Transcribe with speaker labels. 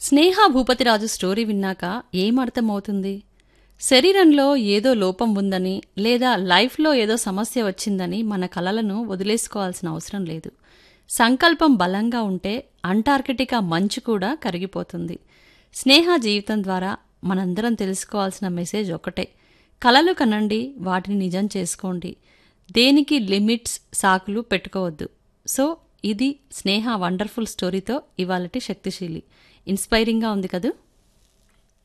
Speaker 1: స్నేహ Bhupathiraju story విన్నాక ఏం అర్థమవుతుంది శరీరంలో ఏదో లోపం ఉందని లేదా లైఫ్లో ఏదో సమస్య వచ్చిందని మన కలలను వదిలేసుకోవాల్సిన అవసరం లేదు సంకల్పం బలంగా ఉంటే అంటార్కిటికా మంచు కూడా కరిగిపోతుంది స్నేహ జీవితం ద్వారా మనందరం తెలుసుకోవాల్సిన మెసేజ్ ఒకటే కలలు కనండి వాటిని నిజం చేసుకోండి దేనికి లిమిట్స్ సాకులు పెట్టుకోవద్దు సో ఇది స్నేహ వండర్ఫుల్ స్టోరీతో ఇవాళటి శక్తిశీలి ఇన్స్పైరింగ్గా ఉంది కదూ